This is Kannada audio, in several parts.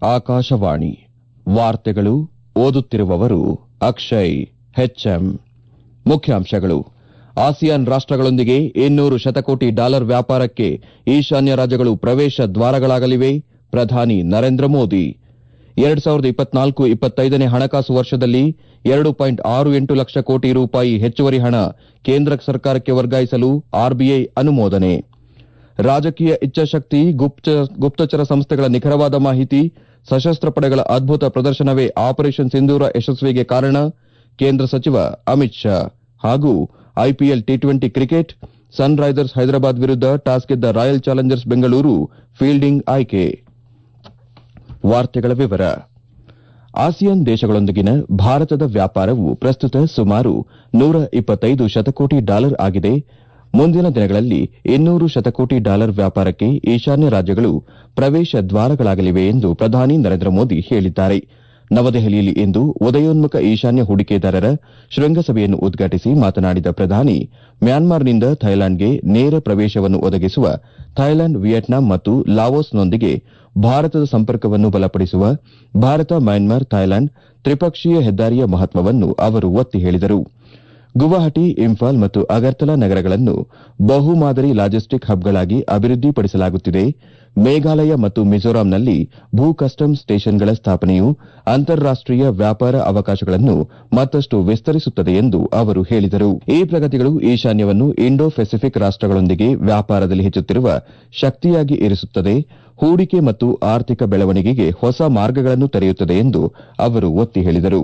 ಆಕಾಶವಾಣಿ ವಾರ್ತೆಗಳು ಓದುತ್ತಿರುವವರು ಅಕ್ಷಯ್ ಹೆಚ್ಎಂ ಮುಖ್ಯಾಂಶಗಳು ಆಸಿಯಾನ್ ರಾಷ್ಟಗಳೊಂದಿಗೆ ಇನ್ನೂರು ಶತಕೋಟಿ ಡಾಲರ್ ವ್ಯಾಪಾರಕ್ಕೆ ಈಶಾನ್ಯ ರಾಜ್ಯಗಳು ಪ್ರವೇಶ ದ್ವಾರಗಳಾಗಲಿವೆ ಪ್ರಧಾನಿ ನರೇಂದ್ರ ಮೋದಿ ಎರಡ್ ಸಾವಿರದ ಇಪ್ಪತ್ನಾಲ್ಕು ಇಪ್ಪತ್ತೈದನೇ ಹಣಕಾಸು ವರ್ಷದಲ್ಲಿ ಎರಡು ಪಾಯಿಂಟ್ ಆರು ಎಂಟು ಲಕ್ಷ ಕೋಟಿ ರೂಪಾಯಿ ಹೆಚ್ಚುವರಿ ಹಣ ಕೇಂದ್ರ ಸರ್ಕಾರಕ್ಕೆ ವರ್ಗಾಯಿಸಲು ಆರ್ಬಿಐ ಅನುಮೋದನೆ ರಾಜಕೀಯ ಇಚ್ಛಾಶಕ್ತಿ ಗುಪ್ತಚರ ಸಂಸ್ಥೆಗಳ ನಿಖರವಾದ ಮಾಹಿತಿ ಸಶಸ್ತ್ರ ಪಡೆಗಳ ಅದ್ಭುತ ಪ್ರದರ್ಶನವೇ ಆಪರೇಷನ್ ಸಿಂಧೂರ ಯಶಸ್ವಿಗೆ ಕಾರಣ ಕೇಂದ್ರ ಸಚಿವ ಅಮಿತ್ ಶಾ ಹಾಗೂ IPL T twenty cricket Sunrisers Hyderabad ವಿರುದ್ಧ ಟಾಸ್ ಗೆದ್ದ ರಾಯಲ್ ಚಾಲೆಂಜರ್ಸ್ ಬೆಂಗಳೂರು ಫೀಲ್ಡಿಂಗ್ ಆಯ್ಕೆ ವಾರ್ತೆಗಳ ವಿವರ ಆಸಿಯಾನ್ ದೇಶಗಳೊಂದಿಗಿನ ಭಾರತದ ವ್ಯಾಪಾರವು ಪ್ರಸ್ತುತ ಸುಮಾರು ನೂರ ಇಪ್ಪತ್ತೈದು ಶತಕೋಟಿ ಡಾಲರ್ ಆಗಿದೆ ಮುಂದಿನ ದಿನಗಳಲ್ಲಿ ಇನ್ನೂರು ಶತಕೋಟಿ ಡಾಲರ್ ವ್ಯಾಪಾರಕ್ಕೆ ಈಶಾನ್ಯ ರಾಜ್ಯಗಳು ಪ್ರವೇಶ ದ್ವಾರಗಳಾಗಲಿವೆ ಎಂದು ಪ್ರಧಾನಿ ನರೇಂದ್ರ ಮೋದಿ ಹೇಳಿದ್ದಾರೆ ನವದೆಹಲಿಯಲ್ಲಿ ಇಂದು ಉದಯೋನ್ಮುಖ ಈಶಾನ್ಯ ಹೂಡಿಕೆದಾರರ ಶೃಂಗಸಭೆಯನ್ನು ಉದ್ಘಾಟಿಸಿ ಮಾತನಾಡಿದ ಪ್ರಧಾನಿ ಮ್ಯಾನ್ಮಾರ್ನಿಂದ ಥೈಲ್ಯಾಂಡ್ಗೆ ನೇರ ಪ್ರವೇಶವನ್ನು ಒದಗಿಸುವ ಥೈಲ್ಯಾಂಡ್ ವಿಯೆಟ್ನಾಂ ಮತ್ತು ಲಾವೋಸ್ನೊಂದಿಗೆ ಭಾರತದ ಸಂಪರ್ಕವನ್ನು ಬಲಪಡಿಸುವ ಭಾರತ ಮ್ಯಾನ್ಮಾರ್ ಥೈಲ್ಯಾಂಡ್ ತ್ರಿಪಕ್ಷೀಯ ಹೆದ್ದಾರಿಯ ಮಹತ್ವವನ್ನು ಅವರು ಒತ್ತಿ ಹೇಳಿದರು ಗುವಾಹಟಿ ಇಂಫಾಲ್ ಮತ್ತು ಅಗರ್ತಲಾ ನಗರಗಳನ್ನು ಬಹು ಮಾದರಿ ಲಾಜಿಸ್ಟಿಕ್ ಹಬ್ಗಳಾಗಿ ಅಭಿವೃದ್ಧಿಪಡಿಸಲಾಗುತ್ತಿದೆ ಮೇಘಾಲಯ ಮತ್ತು ಮಿಜೋರಾಂನಲ್ಲಿ ಭೂ ಕಸ್ಟಮ್ಸ್ ಸ್ಟೇಷನ್ಗಳ ಸ್ಥಾಪನೆಯು ಅಂತಾರಾಷ್ಟೀಯ ವ್ಯಾಪಾರ ಅವಕಾಶಗಳನ್ನು ಮತ್ತಷ್ಟು ವಿಸ್ತರಿಸುತ್ತದೆ ಎಂದು ಅವರು ಹೇಳಿದರು ಈ ಪ್ರಗತಿಗಳು ಈಶಾನ್ಯವನ್ನು ಇಂಡೋ ಪೆಸಿಫಿಕ್ ರಾಷ್ಟಗಳೊಂದಿಗೆ ವ್ಯಾಪಾರದಲ್ಲಿ ಹೆಚ್ಚುತ್ತಿರುವ ಶಕ್ತಿಯಾಗಿ ಇರಿಸುತ್ತದೆ ಹೂಡಿಕೆ ಮತ್ತು ಆರ್ಥಿಕ ಬೆಳವಣಿಗೆಗೆ ಹೊಸ ಮಾರ್ಗಗಳನ್ನು ತೆರೆಯುತ್ತದೆ ಎಂದು ಅವರು ಒತ್ತಿ ಹೇಳಿದರು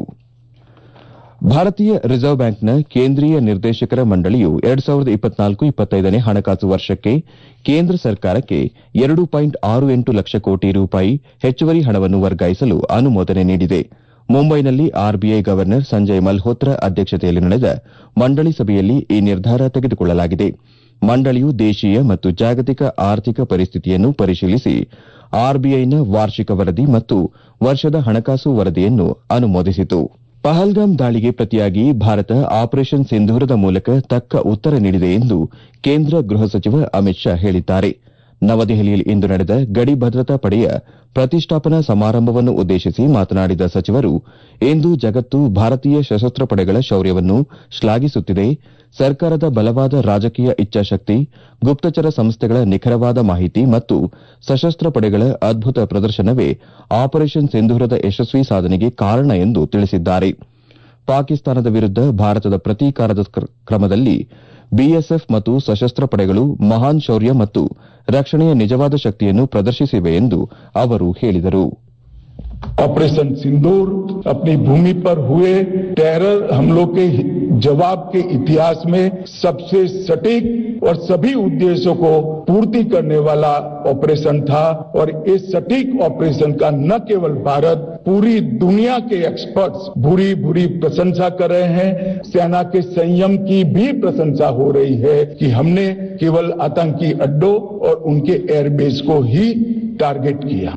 ಭಾರತೀಯ ರಿಸರ್ವ್ ಬ್ಯಾಂಕ್ನ ಕೇಂದ್ರೀಯ ನಿರ್ದೇಶಕರ ಮಂಡಳಿಯು ಎರಡ್ ಸಾವಿರದ ಇಪ್ಪತ್ನಾಲ್ಕು ಇಪ್ಪತ್ತೈದನೇ ಹಣಕಾಸು ವರ್ಷಕ್ಕೆ ಕೇಂದ್ರ ಸರ್ಕಾರಕ್ಕೆ ಎರಡು ಪಾಯಿಂಟ್ ಆರು ಎಂಟು ಲಕ್ಷ ಕೋಟಿ ರೂಪಾಯಿ ಹೆಚ್ಚುವರಿ ಹಣವನ್ನು ವರ್ಗಾಯಿಸಲು ಅನುಮೋದನೆ ನೀಡಿದೆ ಮುಂಬೈನಲ್ಲಿ ಆರ್ಬಿಐ ಗವರ್ನರ್ ಸಂಜಯ್ ಮಲ್ಹೋತ್ರಾ ಅಧ್ಯಕ್ಷತೆಯಲ್ಲಿ ನಡೆದ ಮಂಡಳಿ ಸಭೆಯಲ್ಲಿ ಈ ನಿರ್ಧಾರ ತೆಗೆದುಕೊಳ್ಳಲಾಗಿದೆ ಮಂಡಳಿಯು ದೇಶೀಯ ಮತ್ತು ಜಾಗತಿಕ ಆರ್ಥಿಕ ಪರಿಸ್ಥಿತಿಯನ್ನು ಪರಿಶೀಲಿಸಿ ಆರ್ಬಿಐನ ವಾರ್ಷಿಕ ವರದಿ ಮತ್ತು ವರ್ಷದ ಹಣಕಾಸು ವರದಿಯನ್ನು ಅನುಮೋದಿಸಿತು ಪಹಲ್ಗಾಮ್ ದಾಳಿಗೆ ಪ್ರತಿಯಾಗಿ ಭಾರತ ಆಪರೇಷನ್ ಸಿಂಧೂರದ ಮೂಲಕ ತಕ್ಕ ಉತ್ತರ ನೀಡಿದೆ ಎಂದು ಕೇಂದ್ರ ಗೃಹ ಸಚಿವ ಅಮಿತ್ ಶಾ ಹೇಳಿದ್ದಾರೆ ನವದೆಹಲಿಯಲ್ಲಿ ಇಂದು ನಡೆದ ಗಡಿ ಭದ್ರತಾ ಪಡೆಯ ಪ್ರತಿಷ್ಠಾಪನಾ ಸಮಾರಂಭವನ್ನು ಉದ್ದೇಶಿಸಿ ಮಾತನಾಡಿದ ಸಚಿವರು ಇಂದು ಜಗತ್ತು ಭಾರತೀಯ ಸಶಸ್ತ್ರ ಪಡೆಗಳ ಶೌರ್ಯವನ್ನು ಶ್ಲಾಘಿಸುತ್ತಿದೆ ಸರ್ಕಾರದ ಬಲವಾದ ರಾಜಕೀಯ ಇಚ್ಛಾಶಕ್ತಿ ಗುಪ್ತಚರ ಸಂಸ್ಥೆಗಳ ನಿಖರವಾದ ಮಾಹಿತಿ ಮತ್ತು ಸಶಸ್ತ್ರ ಪಡೆಗಳ ಅದ್ಭುತ ಪ್ರದರ್ಶನವೇ ಆಪರೇಷನ್ ಸಿಂಧೂರದ ಯಶಸ್ವಿ ಸಾಧನೆಗೆ ಕಾರಣ ಎಂದು ತಿಳಿಸಿದ್ದಾರೆ ಪಾಕಿಸ್ತಾನದ ವಿರುದ್ದ ಭಾರತದ ಪ್ರತೀಕಾರದ ಕ್ರಮದಲ್ಲಿ ಬಿಎಸ್ಎಫ್ ಮತ್ತು ಸಶಸ್ತ್ರ ಪಡೆಗಳು ಮಹಾನ್ ಶೌರ್ಯ ಮತ್ತು ರಕ್ಷಣೆಯ ನಿಜವಾದ ಶಕ್ತಿಯನ್ನು ಪ್ರದರ್ಶಿಸಿವೆ ಎಂದು ಅವರು ಹೇಳಿದರು ऑपरेशन सिंदूर अपनी भूमि पर हुए टेरर हमलों के जवाब के इतिहास में सबसे सटीक और सभी उद्देश्यों को पूर्ति करने वाला ऑपरेशन था और इस सटीक ऑपरेशन का न केवल भारत पूरी दुनिया के एक्सपर्ट्स बुरी बुरी प्रशंसा कर रहे हैं सेना के संयम की भी प्रशंसा हो रही है कि हमने केवल आतंकी अड्डों और उनके एयरबेस को ही टारगेट किया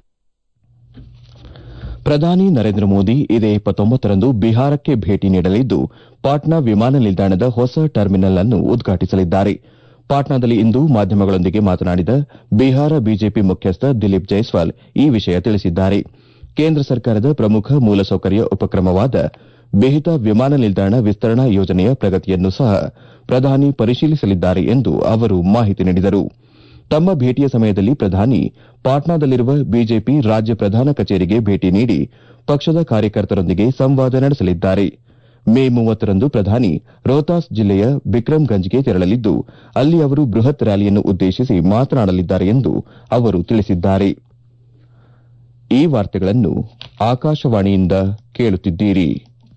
ಪ್ರಧಾನಿ ನರೇಂದ್ರ ಮೋದಿ ಇದೇ ಇಪ್ಪತ್ತೊಂಬತ್ತರಂದು ಬಿಹಾರಕ್ಕೆ ಭೇಟಿ ನೀಡಲಿದ್ದು ಪಾಟ್ನಾ ವಿಮಾನ ನಿಲ್ದಾಣದ ಹೊಸ ಟರ್ಮಿನಲ್ ಅನ್ನು ಉದ್ಘಾಟಿಸಲಿದ್ದಾರೆ ಪಾಟ್ನಾದಲ್ಲಿ ಇಂದು ಮಾಧ್ಯಮಗಳೊಂದಿಗೆ ಮಾತನಾಡಿದ ಬಿಹಾರ ಬಿಜೆಪಿ ಮುಖ್ಯಸ್ಥ ದಿಲೀಪ್ ಜೈಸ್ವಾಲ್ ಈ ವಿಷಯ ತಿಳಿಸಿದ್ದಾರೆ ಕೇಂದ್ರ ಸರ್ಕಾರದ ಪ್ರಮುಖ ಮೂಲಸೌಕರ್ಯ ಉಪಕ್ರಮವಾದ ಬೆಹಿತಾ ವಿಮಾನ ನಿಲ್ದಾಣ ವಿಸ್ತರಣಾ ಯೋಜನೆಯ ಪ್ರಗತಿಯನ್ನು ಸಹ ಪ್ರಧಾನಿ ಪರಿಶೀಲಿಸಲಿದ್ದಾರೆ ಎಂದು ಅವರು ಮಾಹಿತಿ ನೀಡಿದರು ತಮ್ಮ ಭೇಟಿಯ ಸಮಯದಲ್ಲಿ ಪ್ರಧಾನಿ ಪಾಟ್ನಾದಲ್ಲಿರುವ ಬಿಜೆಪಿ ರಾಜ್ಯ ಪ್ರಧಾನ ಕಚೇರಿಗೆ ಭೇಟಿ ನೀಡಿ ಪಕ್ಷದ ಕಾರ್ಯಕರ್ತರೊಂದಿಗೆ ಸಂವಾದ ನಡೆಸಲಿದ್ದಾರೆ ಮೇ ಮೂವತ್ತರಂದು ಪ್ರಧಾನಿ ರೋಹ್ತಾಸ್ ಜಿಲ್ಲೆಯ ಬಿಕ್ರಮ್ಗಂಜ್ಗೆ ತೆರಳಲಿದ್ದು ಅಲ್ಲಿ ಅವರು ಬೃಹತ್ ರ್ಯಾಲಿಯನ್ನು ಉದ್ದೇಶಿಸಿ ಮಾತನಾಡಲಿದ್ದಾರೆ ಎಂದು ಅವರು ತಿಳಿಸಿದ್ದಾರೆ ಈ ವಾರ್ತೆಗಳನ್ನು ಆಕಾಶವಾಣಿಯಿಂದ ಕೇಳುತ್ತಿದ್ದೀರಿ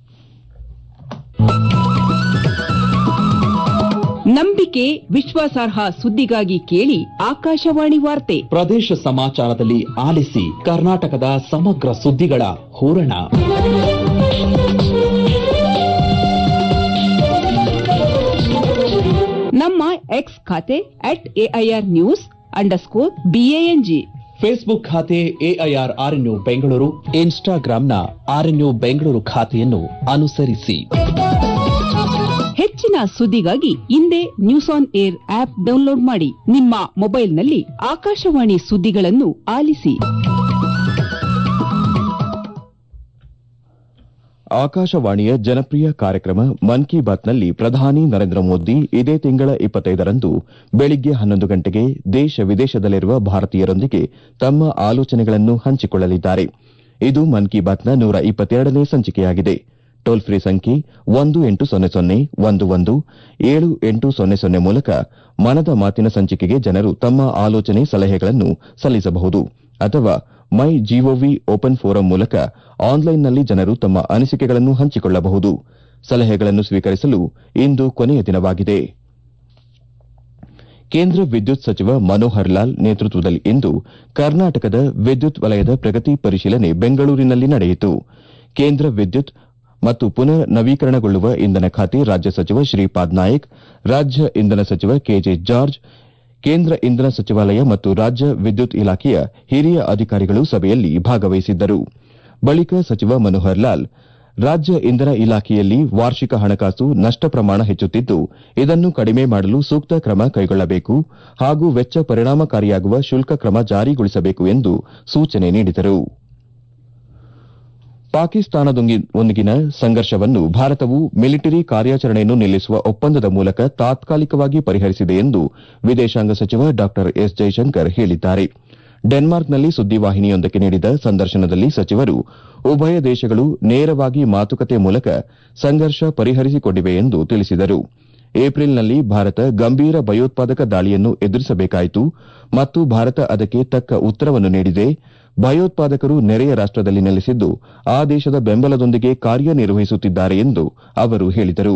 ನಂಬಿಕೆ ವಿಶ್ವಾಸಾರ್ಹ ಸುದ್ದಿಗಾಗಿ ಕೇಳಿ ಆಕಾಶವಾಣಿ ವಾರ್ತೆ ಪ್ರದೇಶ ಸಮಾಚಾರದಲ್ಲಿ ಆಲಿಸಿ ಕರ್ನಾಟಕದ ಸಮಗ್ರ ಸುದ್ದಿಗಳ ಹೂರಣ ನಮ್ಮ ಎಕ್ಸ್ ಖಾತೆ at AIR news underscore BANG Facebook ಖಾತೆ ಎಐಆರ್ ಆರ್ಎನ್ಯು ಬೆಂಗಳೂರು ಇನ್ಸ್ಟಾಗ್ರಾಂನ ಆರ್ಎನ್ಯು ಬೆಂಗಳೂರು ಖಾತೆಯನ್ನು ಅನುಸರಿಸಿ ಹೆಚ್ಚಿನ ಸುದ್ದಿಗಾಗಿ ಹಿಂದೆ news on air app download ಮಾಡಿ ನಿಮ್ಮ ಮೊಬೈಲ್ನಲ್ಲಿ ಆಕಾಶವಾಣಿ ಸುದ್ದಿಗಳನ್ನು ಆಲಿಸಿ ಆಕಾಶವಾಣಿಯ ಜನಪ್ರಿಯ ಕಾರ್ಯಕ್ರಮ ಮನ್ ಕಿ ಬಾತ್ನಲ್ಲಿ ಪ್ರಧಾನಿ ನರೇಂದ್ರ ಮೋದಿ ಇದೇ ತಿಂಗಳ ಇಪ್ಪತ್ತೈದರಂದು ಬೆಳಿಗ್ಗೆ ಹನ್ನೊಂದು ಗಂಟೆಗೆ ದೇಶ ವಿದೇಶದಲ್ಲಿರುವ ಭಾರತೀಯರೊಂದಿಗೆ ತಮ್ಮ ಆಲೋಚನೆಗಳನ್ನು ಹಂಚಿಕೊಳ್ಳಲಿದ್ದಾರೆ ಇದು ಮನ್ ಕಿ ಬಾತ್ನ ನೂರ ಇಪ್ಪತ್ತೆರಡನೇ ಸಂಚಿಕೆಯಾಗಿದೆ ಟೋಲ್ ಫ್ರೀ ಸಂಖ್ಯೆ ಒಂದು ಎಂಟು ಸೊನ್ನೆ ಸೊನ್ನೆ ಒಂದು ಒಂದು ಏಳು ಎಂಟು ಸೊನ್ನೆ ಸೊನ್ನೆ ಮೂಲಕ ಮನದ ಮಾತಿನ ಸಂಚಿಕೆಗೆ ಜನರು ತಮ್ಮ ಆಲೋಚನೆ ಸಲಹೆಗಳನ್ನು ಸಲ್ಲಿಸಬಹುದು ಅಥವಾ ಮೈ ಜಿಒವಿ ಓಪನ್ ಫೋರಂ ಮೂಲಕ ಆನ್ಲೈನ್ನಲ್ಲಿ ಜನರು ತಮ್ಮ ಅನಿಸಿಕೆಗಳನ್ನು ಹಂಚಿಕೊಳ್ಳಬಹುದು ಸಲಹೆಗಳನ್ನು ಸ್ವೀಕರಿಸಲು ಇಂದು ಕೊನೆಯ ದಿನವಾಗಿದೆ ಕೇಂದ್ರ ವಿದ್ಯುತ್ ಸಚಿವ ಮನೋಹರ್ ಲಾಲ್ ನೇತೃತ್ವದಲ್ಲಿ ಇಂದು ಕರ್ನಾಟಕದ ವಿದ್ಯುತ್ ವಲಯದ ಪ್ರಗತಿ ಪರಿಶೀಲನೆ ಬೆಂಗಳೂರಿನಲ್ಲಿ ನಡೆಯಿತು ಕೇಂದ್ರ ವಿದ್ಯುತ್ ಮತ್ತು ಪುನರ್ ನವೀಕರಣಗೊಳ್ಳುವ ಇಂಧನ ಖಾತೆ ರಾಜ್ಯ ಸಚಿವ ಶ್ರೀಪಾದ್ ನಾಯಕ್ ರಾಜ್ಯ ಇಂಧನ ಸಚಿವ ಕೆಜೆ ಜಾರ್ಜ್ ಕೇಂದ್ರ ಇಂಧನ ಸಚಿವಾಲಯ ಮತ್ತು ರಾಜ್ಯ ವಿದ್ಯುತ್ ಇಲಾಖೆಯ ಹಿರಿಯ ಅಧಿಕಾರಿಗಳು ಸಭೆಯಲ್ಲಿ ಭಾಗವಹಿಸಿದ್ದರು ಬಳಿಕ ಸಚಿವ ಮನೋಹರ್ ಲಾಲ್ ರಾಜ್ಯ ಇಂಧನ ಇಲಾಖೆಯಲ್ಲಿ ವಾರ್ಷಿಕ ಹಣಕಾಸು ನಷ್ಟ ಪ್ರಮಾಣ ಹೆಚ್ಚುತ್ತಿದ್ದು ಇದನ್ನು ಕಡಿಮೆ ಮಾಡಲು ಸೂಕ್ತ ಕ್ರಮ ಕೈಗೊಳ್ಳಬೇಕು ಹಾಗೂ ವೆಚ್ಚ ಪರಿಣಾಮಕಾರಿಯಾಗುವ ಶುಲ್ಕ ಕ್ರಮ ಜಾರಿಗೊಳಿಸಬೇಕು ಎಂದು ಸೂಚನೆ ನೀಡಿದರು ಪಾಕಿಸ್ತಾನದೊಂದಿಗಿನ ಸಂಘರ್ಷವನ್ನು ಭಾರತವು ಮಿಲಿಟರಿ ಕಾರ್ಯಾಚರಣೆಯನ್ನು ನಿಲ್ಲಿಸುವ ಒಪ್ಪಂದದ ಮೂಲಕ ತಾತ್ಕಾಲಿಕವಾಗಿ ಪರಿಹರಿಸಿದೆ ಎಂದು ವಿದೇಶಾಂಗ ಸಚಿವ ಡಾ ಎಸ್ ಜೈಶಂಕರ್ ಹೇಳಿದ್ದಾರೆ ಡೆನ್ಮಾರ್ಕ್ನಲ್ಲಿ ಸುದ್ದಿವಾಹಿನಿಯೊಂದಕ್ಕೆ ನೀಡಿದ ಸಂದರ್ಶನದಲ್ಲಿ ಸಚಿವರು ಉಭಯ ದೇಶಗಳು ನೇರವಾಗಿ ಮಾತುಕತೆ ಮೂಲಕ ಸಂಘರ್ಷ ಪರಿಹರಿಸಿಕೊಂಡಿವೆ ಎಂದು ತಿಳಿಸಿದರು ಏಪ್ರಿಲ್ನಲ್ಲಿ ಭಾರತ ಗಂಭೀರ ಭಯೋತ್ಪಾದಕ ದಾಳಿಯನ್ನು ಎದುರಿಸಬೇಕಾಯಿತು ಮತ್ತು ಭಾರತ ಅದಕ್ಕೆ ತಕ್ಕ ಉತ್ತರವನ್ನು ನೀಡಿದೆ ಭಯೋತ್ಪಾದಕರು ನೆರೆಯ ರಾಷ್ಟದಲ್ಲಿ ನೆಲೆಸಿದ್ದು ಆ ದೇಶದ ಬೆಂಬಲದೊಂದಿಗೆ ಕಾರ್ಯನಿರ್ವಹಿಸುತ್ತಿದ್ದಾರೆ ಎಂದು ಅವರು ಹೇಳಿದರು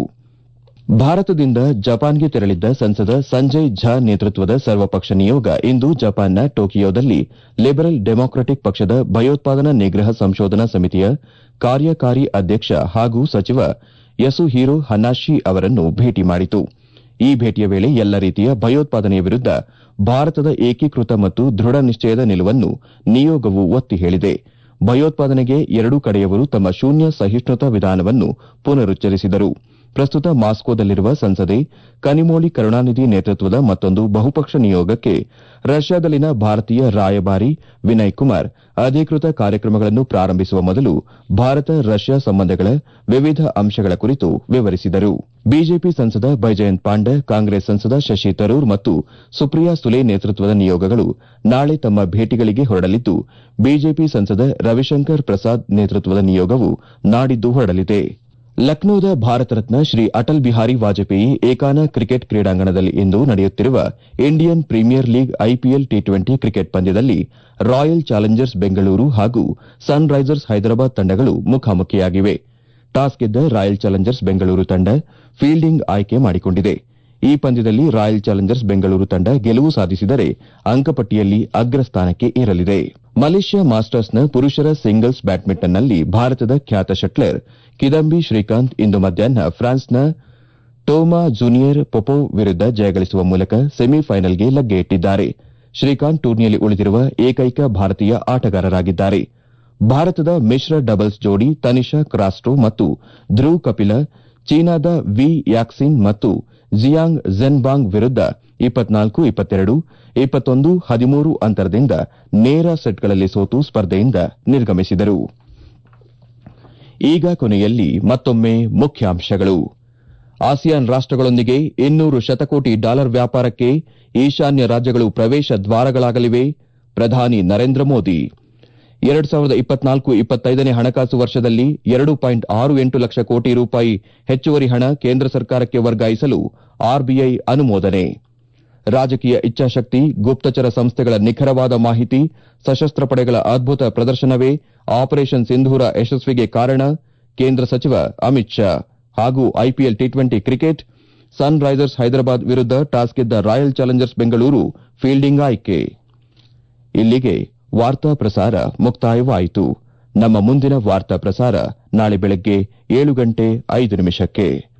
ಭಾರತದಿಂದ ಜಪಾನ್ಗೆ ತೆರಳಿದ್ದ ಸಂಸದ ಸಂಜಯ್ ಝಾ ನೇತೃತ್ವದ ಸರ್ವಪಕ್ಷ ನಿಯೋಗ ಇಂದು ಜಪಾನ್ನ ಟೋಕಿಯೋದಲ್ಲಿ ಲಿಬರಲ್ ಡೆಮಾಕ್ರಟಿಕ್ ಪಕ್ಷದ ಭಯೋತ್ಪಾದನಾ ನಿಗ್ರಹ ಸಂಶೋಧನಾ ಸಮಿತಿಯ ಕಾರ್ಯಕಾರಿ ಅಧ್ಯಕ್ಷ ಹಾಗೂ ಸಚಿವ ಯಸುಹೀರೋ ಹನಾಶಿ ಅವರನ್ನು ಭೇಟಿ ಮಾಡಿತು ಈ ಭೇಟಿಯ ವೇಳೆ ಎಲ್ಲ ರೀತಿಯ ಭಯೋತ್ಪಾದನೆಯ ವಿರುದ್ದ ಭಾರತದ ಏಕೀಕೃತ ಮತ್ತು ದೃಢ ನಿಶ್ಚಯದ ನಿಲುವನ್ನು ನಿಯೋಗವು ಒತ್ತಿ ಹೇಳಿದೆ ಭಯೋತ್ಪಾದನೆಗೆ ಎರಡೂ ಕಡೆಯವರು ತಮ್ಮ ಶೂನ್ಯ ಸಹಿಷ್ಣುತಾ ವಿಧಾನವನ್ನು ಪುನರುಚ್ಚರಿಸಿದರು ಪ್ರಸ್ತುತ ಮಾಸ್ಕೋದಲ್ಲಿರುವ ಸಂಸದೆ ಕನಿಮೋಳಿ ಕರುಣಾನಿಧಿ ನೇತೃತ್ವದ ಮತ್ತೊಂದು ಬಹುಪಕ್ಷ ನಿಯೋಗಕ್ಕೆ ರಷ್ಯಾದಲ್ಲಿನ ಭಾರತೀಯ ರಾಯಭಾರಿ ವಿನಯ್ ಕುಮಾರ್ ಅಧಿಕೃತ ಕಾರ್ಯಕ್ರಮಗಳನ್ನು ಪ್ರಾರಂಭಿಸುವ ಮೊದಲು ಭಾರತ ರಷ್ಯಾ ಸಂಬಂಧಗಳ ವಿವಿಧ ಅಂಶಗಳ ಕುರಿತು ವಿವರಿಸಿದರು ಬಿಜೆಪಿ ಸಂಸದ ಬೈಜಯಂತ್ ಪಾಂಡೆ ಕಾಂಗ್ರೆಸ್ ಸಂಸದ ಶಶಿ ತರೂರ್ ಮತ್ತು ಸುಪ್ರಿಯಾ ಸುಲೆ ನೇತೃತ್ವದ ನಿಯೋಗಗಳು ನಾಳೆ ತಮ್ಮ ಭೇಟಿಗಳಿಗೆ ಹೊರಡಲಿದ್ದು ಬಿಜೆಪಿ ಸಂಸದ ರವಿಶಂಕರ್ ಪ್ರಸಾದ್ ನೇತೃತ್ವದ ನಿಯೋಗವು ನಾಡಿದ್ದು ಹೊರಡಲಿದೆ ಲಕ್ನೋದ ಭಾರತ ರತ್ನ ಶ್ರೀ ಅಟಲ್ ಬಿಹಾರಿ ವಾಜಪೇಯಿ ಏಕಾನ ಕ್ರಿಕೆಟ್ ಕ್ರೀಡಾಂಗಣದಲ್ಲಿ ಇಂದು ನಡೆಯುತ್ತಿರುವ Indian Premier League IPL T twenty cricket ಪಂದ್ಯದಲ್ಲಿ ರಾಯಲ್ ಚಾಲೆಂಜರ್ಸ್ ಬೆಂಗಳೂರು ಹಾಗೂ ಸನ್ ರೈಸರ್ಸ್ ಹೈದರಾಬಾದ್ ತಂಡಗಳು ಮುಖಾಮುಖಿಯಾಗಿವೆ ಟಾಸ್ ಗೆದ್ದ ರಾಯಲ್ ಚಾಲೆಂಜರ್ಸ್ ಬೆಂಗಳೂರು ತಂಡ ಫೀಲ್ಡಿಂಗ್ ಆಯ್ಕೆ ಮಾಡಿಕೊಂಡಿದೆ ಈ ಪಂದ್ಯದಲ್ಲಿ ರಾಯಲ್ ಚಾಲೆಂಜರ್ಸ್ ಬೆಂಗಳೂರು ತಂಡ ಗೆಲುವು ಸಾಧಿಸಿದರೆ ಅಂಕಪಟ್ಟಿಯಲ್ಲಿ ಅಗ್ರಸ್ಥಾನಕ್ಕೆ ಏರಲಿದೆ ಮಲೇಷ್ಯಾ ಮಾಸ್ಟರ್ಸ್ನ ಪುರುಷರ ಸಿಂಗಲ್ಸ್ ಬ್ಯಾಡ್ಮಿಂಟನ್ನಲ್ಲಿ ಭಾರತದ ಖ್ಯಾತ ಶಟ್ಲರ್ ಕಿದಂಬಿ ಶ್ರೀಕಾಂತ್ ಇಂದು ಮಧ್ಯಾಹ್ನ ಫ್ರಾನ್ಸ್ನ ಟೋಮಾ ಜೂನಿಯರ್ ಪೊಪೋವ್ ವಿರುದ್ದ ಜಯಗಳಿಸುವ ಮೂಲಕ ಸೆಮಿಫೈನಲ್ಗೆ ಲಗ್ಗೆ ಇಟ್ಟಿದ್ದಾರೆ ಶ್ರೀಕಾಂತ್ ಟೂರ್ನಿಯಲ್ಲಿ ಉಳಿದಿರುವ ಏಕೈಕ ಭಾರತೀಯ ಆಟಗಾರರಾಗಿದ್ದಾರೆ ಭಾರತದ ಮಿಶ್ರ ಡಬಲ್ಸ್ ಜೋಡಿ ತನಿಷಾ ಕ್ರಾಸ್ಟೋ ಮತ್ತು ಧ್ರುವ್ ಕಪಿಲ ಚೀನಾದ ವಿ ಯಾಕ್ಸಿನ್ ಮತ್ತು ಜಿಯಾಂಗ್ ಝೆನ್ಬಾಂಗ್ ವಿರುದ್ದ ಇಪ್ಪತ್ನಾಲ್ಕು ಇಪ್ಪತ್ತೆರಡು ಇಪ್ಪತ್ತೊಂದು ಹದಿಮೂರು ಅಂತರದಿಂದ ನೇರ ಸೆಟ್ಗಳಲ್ಲಿ ಸೋತು ಸ್ಪರ್ಧೆಯಿಂದ ನಿರ್ಗಮಿಸಿದರು ಈಗ ಕೊನೆಯಲ್ಲಿ ಮತ್ತೊಮ್ಮೆ ಮುಖ್ಯಾಂಶಗಳು ಆಸಿಯಾನ್ ರಾಷ್ಟಗಳೊಂದಿಗೆ ಇನ್ನೂರು ಶತಕೋಟಿ ಡಾಲರ್ ವ್ಯಾಪಾರಕ್ಕೆ ಈಶಾನ್ಯ ರಾಜ್ಯಗಳು ಪ್ರವೇಶ ದ್ವಾರಗಳಾಗಲಿವೆ ಪ್ರಧಾನಿ ನರೇಂದ್ರ ಮೋದಿ ಎರಡು ಸಾವಿರದ ಇಪ್ಪತ್ನಾಲ್ಕು ಇಪ್ಪತ್ತೈದನೇ ಹಣಕಾಸು ವರ್ಷದಲ್ಲಿ ಎರಡು ಪಾಯಿಂಟ್ ಆರು ಎಂಟು ಲಕ್ಷ ಕೋಟಿ ರೂಪಾಯಿ ಹೆಚ್ಚುವರಿ ಹಣ ಕೇಂದ್ರ ಸರ್ಕಾರಕ್ಕೆ ವರ್ಗಾಯಿಸಲು ಆರ್ಬಿಐ ಅನುಮೋದನೆ ರಾಜಕೀಯ ಇಚ್ಛಾಶಕ್ತಿ ಗುಪ್ತಚರ ಸಂಸ್ಥೆಗಳ ನಿಖರವಾದ ಮಾಹಿತಿ ಸಶಸ್ತ್ರ ಪಡೆಗಳ ಅದ್ಭುತ ಪ್ರದರ್ಶನವೇ ಆಪರೇಷನ್ ಸಿಂಧೂರ ಯಶಸ್ವಿಗೆ ಕಾರಣ ಕೇಂದ್ರ ಸಚಿವ ಅಮಿತ್ ಶಾ ಹಾಗೂ IPL T twenty cricket Sunrisers Hyderabad ವಿರುದ್ದ ಟಾಸ್ ಗೆದ್ದ ರಾಯಲ್ ಚಾಲೆಂಜರ್ಸ್ ಬೆಂಗಳೂರು ಫೀಲ್ಡಿಂಗ್ ಆಯ್ಕೆ ಇಲ್ಲಿಗೆ ವಾರ್ತಾ ಪ್ರಸಾರ ಮುಕ್ತಾಯವಾಯಿತು ನಮ್ಮ ಮುಂದಿನ ವಾರ್ತಾ ಪ್ರಸಾರ ನಾಳೆ ಬೆಳಗ್ಗೆ ಏಳು ಗಂಟೆ ಐದು ನಿಮಿಷಕ್ಕೆ